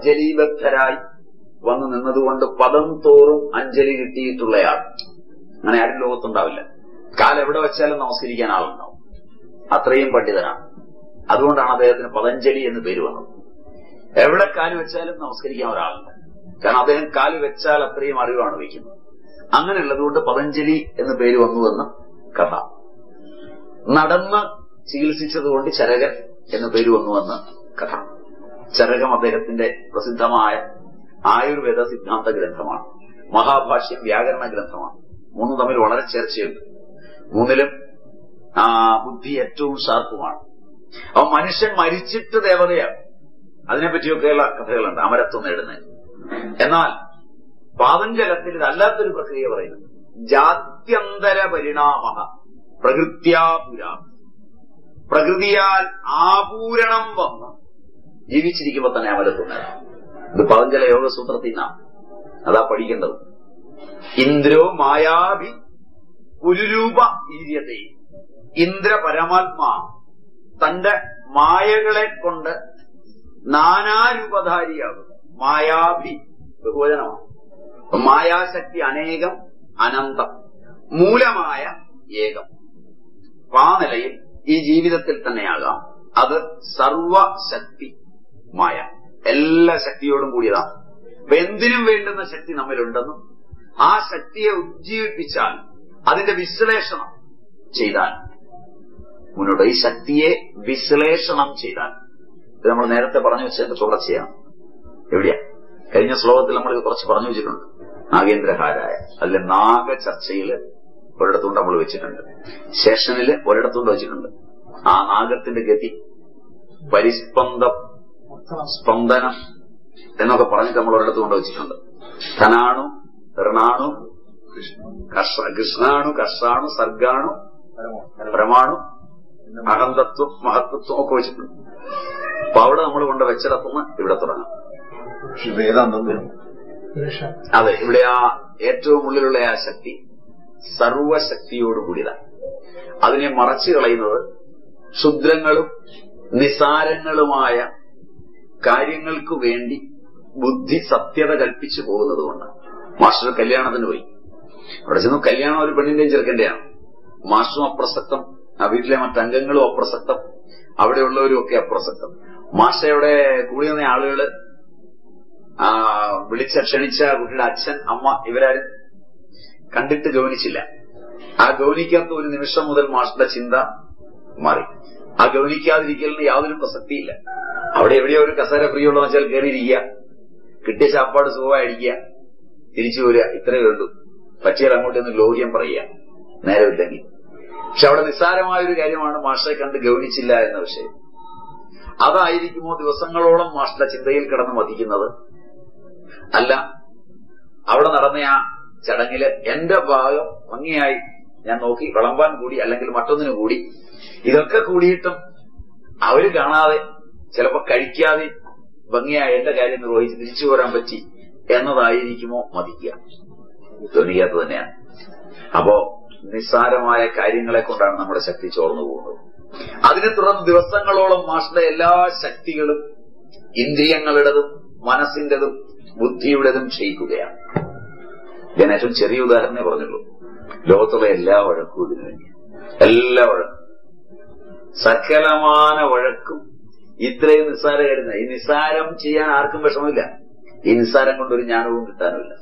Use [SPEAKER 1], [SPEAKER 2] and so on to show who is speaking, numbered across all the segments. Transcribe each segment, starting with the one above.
[SPEAKER 1] അഞ്ജലിബദ്ധരായി വന്നു നിന്നതുകൊണ്ട് പദം തോറും അഞ്ജലി കിട്ടിയിട്ടുള്ളയാൾ അങ്ങനെ ആരും ലോകത്തുണ്ടാവില്ല കാലെവിടെ വെച്ചാലും നമസ്കരിക്കാൻ ആളുണ്ടാവും അത്രയും പണ്ഡിതനാണ് അതുകൊണ്ടാണ് അദ്ദേഹത്തിന് പതഞ്ജലി എന്ന് പേര് വന്നത് എവിടെ കാല് വെച്ചാലും നമസ്കരിക്കാൻ ഒരാളുണ്ട് കാരണം അദ്ദേഹം കാല് വെച്ചാൽ അത്രയും അറിവാണ് വയ്ക്കുന്നത് അങ്ങനെയുള്ളതുകൊണ്ട് പതഞ്ജലി എന്ന് പേര് വന്നുവെന്ന് കഥ നടന്ന് ചികിത്സിച്ചതുകൊണ്ട് ചരകൻ എന്ന് പേര് വന്നുവെന്ന് കഥ ചരകം അദ്ദേഹത്തിന്റെ പ്രസിദ്ധമായ ആയുർവേദ സിദ്ധാന്ത ഗ്രന്ഥമാണ് മഹാഭാഷ്യം വ്യാകരണ ഗ്രന്ഥമാണ് മൂന്നും തമ്മിൽ വളരെ ചേർച്ചയുണ്ട് മൂന്നിലും ആ ബുദ്ധി ഏറ്റവും ഷാർപ്പുമാണ് അപ്പൊ മനുഷ്യൻ മരിച്ചിട്ട് ദേവതയാണ് അതിനെപ്പറ്റിയൊക്കെയുള്ള കഥകളുണ്ട് അമരത്വം നേടുന്നതിന് എന്നാൽ പാതഞ്ജലത്തിൽ ഇതല്ലാത്തൊരു പ്രക്രിയ പറയുന്നത് ജാത്യന്തര പരിണാമ പ്രകൃത്യാപുര പ്രകൃതിയാൽ ആപൂരണം വന്ന് ജീവിച്ചിരിക്കുമ്പോ തന്നെ അമരത്വം നേടാം ഇത് പതഞ്ജല യോഗസൂത്രത്തിൽ നിന്നാണ് അതാ പഠിക്കേണ്ടത് ഇന്ദ്രോ മായാഭി പുരുരൂപ ഈര്യതേ ഇന്ദ്ര പരമാത്മാ തന്റെ മായകളെ കൊണ്ട് നാനാരൂപധാരിയാകും മായാഭി ബഹുവചനമാണ് അപ്പൊ മായാശക്തി അനേകം അനന്തം മൂലമായ ഏകം അപ്പൊ ആ നിലയിൽ ഈ ജീവിതത്തിൽ തന്നെയാകാം അത് സർവശക്തി മായ എല്ലാ ശക്തിയോടും കൂടിയതാണ് അപ്പൊ എന്തിനും വേണ്ടുന്ന ശക്തി നമ്മിലുണ്ടെന്നും ആ ശക്തിയെ ഉജ്ജീവിപ്പിച്ചാൽ അതിന്റെ വിശ്ലേഷണം ചെയ്താൽ മുന്നോട്ട് ഈ ശക്തിയെ വിശ്ലേഷണം ചെയ്താൽ ഇത് നമ്മൾ നേരത്തെ പറഞ്ഞു വെച്ചതിന്റെ തുടർച്ചയാണ് എവിടെയാ കഴിഞ്ഞ ശ്ലോകത്തിൽ നമ്മൾ ഇത് കുറച്ച് പറഞ്ഞു വെച്ചിട്ടുണ്ട് നാഗേന്ദ്രഹാരായ അതിലെ നാഗ ചർച്ചയില് ഒരിടത്തുകൊണ്ട് നമ്മൾ വെച്ചിട്ടുണ്ട് ശേഷനില് ഒരിടത്തുകൊണ്ട് വെച്ചിട്ടുണ്ട് ആ നാഗത്തിന്റെ ഗതി പരിസ്പന്ദം സ്പന്ദനം എന്നൊക്കെ പറഞ്ഞിട്ട് നമ്മൾ ഒരിടത്ത് കൊണ്ട് വെച്ചിട്ടുണ്ട് ധനാണു ഋണാണു കർഷ കൃഷ്ണാണു കർഷാണു സർഗാണു പരമാണു അഹന്തത്വം മഹത്വത്വം ഒക്കെ വെച്ചിട്ടുണ്ട് അപ്പൊ അവിടെ നമ്മൾ കൊണ്ട് വെച്ചിടത്തുനിന്ന് ഇവിടെ തുടങ്ങാം
[SPEAKER 2] വേദാന്തം വരും
[SPEAKER 1] അതെ ഇവിടെ ആ ഏറ്റവും ഉള്ളിലുള്ള ആ ശക്തി സർവശക്തിയോട് കൂടിയതാണ് അതിനെ മറച്ചു കളയുന്നത് ക്ഷുദ്രങ്ങളും നിസാരങ്ങളുമായ കാര്യങ്ങൾക്ക് വേണ്ടി ബുദ്ധി സത്യത കൽപ്പിച്ചു പോകുന്നത് കൊണ്ടാണ് മാസ്റ്റർ കല്യാണത്തിന് പോയി അവിടെ ചെന്നു കല്യാണം ഒരു പെണ്ണിന്റെയും ചെറുക്കന്റെയാണ് മാസ്റ്ററും അപ്രസക്തം ആ വീട്ടിലെ മറ്റംഗങ്ങളും അപ്രസക്തം അവിടെയുള്ളവരും ഒക്കെ അപ്രസക്തം മാസ്റ്റയുടെ കൂടി വന്ന ആളുകള് ആ വിളിച്ച ക്ഷണിച്ച കുട്ടിയുടെ അച്ഛൻ അമ്മ ഇവരാരും കണ്ടിട്ട് ഗൗനിച്ചില്ല ആ ഗൗനിക്കാത്ത ഒരു നിമിഷം മുതൽ മാസ്റ്ററുടെ ചിന്ത മാറി ആ ഗൗനിക്കാതിരിക്കലിന് യാതൊരു പ്രസക്തിയില്ല അവിടെ എവിടെയോ ഒരു കസേര ഫ്രീ ഉള്ളതെന്ന് വെച്ചാൽ കയറിയിരിക്കുക കിട്ടിയ ചാപ്പാട് സുഖമായി അടിക്കുക തിരിച്ചു വരിക ഇത്രയേ ഉള്ളൂ പറ്റിയാൽ അങ്ങോട്ടൊന്ന് ലോഹ്യം പറയുക നേരമില്ലെങ്കിൽ പക്ഷെ അവിടെ നിസ്സാരമായ ഒരു കാര്യമാണ് മാസ്റ്ററെ കണ്ട് ഗൗനിച്ചില്ല എന്ന വിഷയം അതായിരിക്കുമോ ദിവസങ്ങളോളം മാസ്റ്ററുടെ ചിന്തയിൽ കിടന്ന് മതിക്കുന്നത് അല്ല അവിടെ നടന്ന ആ ചടങ്ങില് എന്റെ ഭാഗം ഭംഗിയായി ഞാൻ നോക്കി വിളമ്പാൻ കൂടി അല്ലെങ്കിൽ മറ്റൊന്നിനു കൂടി ഇതൊക്കെ കൂടിയിട്ടും അവര് കാണാതെ ചിലപ്പോ കഴിക്കാതെ ഭംഗിയായി എന്റെ കാര്യം നിർവഹിച്ച് തിരിച്ചു പോരാൻ പറ്റി എന്നതായിരിക്കുമോ മതിക്കുക ധ്വനിക്കാത്ത തന്നെയാണ് അപ്പോ നിസ്സാരമായ കാര്യങ്ങളെ കൊണ്ടാണ് നമ്മുടെ ശക്തി ചോർന്നു പോകുന്നത് അതിനെ തുടർന്ന് ദിവസങ്ങളോളം മാഷിന്റെ എല്ലാ ശക്തികളും ഇന്ദ്രിയങ്ങളുടേതും മനസ്സിന്റേതും ബുദ്ധിയുടേതും ക്ഷയിക്കുകയാണ് ഞാൻ ഏറ്റവും ചെറിയ ഉദാഹരണമേ പറഞ്ഞുള്ളൂ ലോകത്തുള്ള എല്ലാ വഴക്കും ഇതിനു വേണ്ടി എല്ലാ വഴക്കും സകലമാന വഴക്കും ഇത്രയും നിസ്സാര കരുത ഈ നിസ്സാരം ചെയ്യാൻ ആർക്കും വിഷമമില്ല ഈ നിസ്സാരം കൊണ്ടൊരു ജ്ഞാനവും കിട്ടാനുമില്ല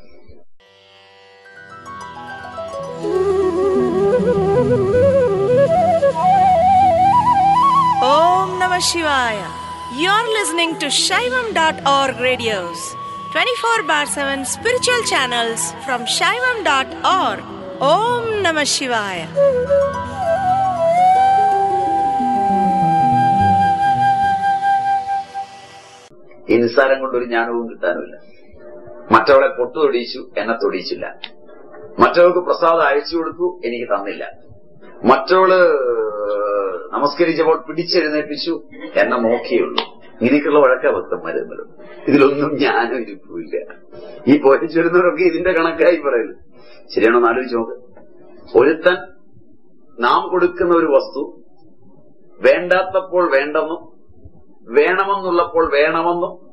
[SPEAKER 3] Om Namah Shivaya. You're listening to Shaivam.org radios, 24 bar 7 spiritual channels from Shaivam.org. Om Namah Shivaya.
[SPEAKER 1] ഈ നിസ്സാരം കൊണ്ടൊരു ജ്ഞാനവും കിട്ടാനുമില്ല മറ്റവളെ പൊട്ടു തൊടിയിച്ചു എന്നെ തൊടിയിച്ചില്ല മറ്റവൾക്ക് പ്രസാദം അയച്ചു കൊടുത്തു എനിക്ക് തന്നില്ല മറ്റവള് നമസ്കരിച്ചപ്പോൾ പിടിച്ചെഴുന്നേൽപ്പിച്ചു എന്നെ നോക്കിയുള്ളൂ ഇങ്ങനെയൊക്കെയുള്ള വഴക്ക ഭക്തന്മാര് തമ്മിലും ഇതിലൊന്നും ജ്ഞാനം ഇരിപ്പില്ല ഈ പോറ്റിച്ചെരുന്നവരൊക്കെ ഇതിന്റെ കണക്കായി പറയുന്നു ശരിയാണോ എന്ന് ആലോചിച്ച് നോക്ക് ഒരുത്തൻ നാം കൊടുക്കുന്ന ഒരു വസ്തു വേണ്ടാത്തപ്പോൾ വേണ്ടെന്നും വേണമെന്നുള്ളപ്പോൾ വേണമെന്നും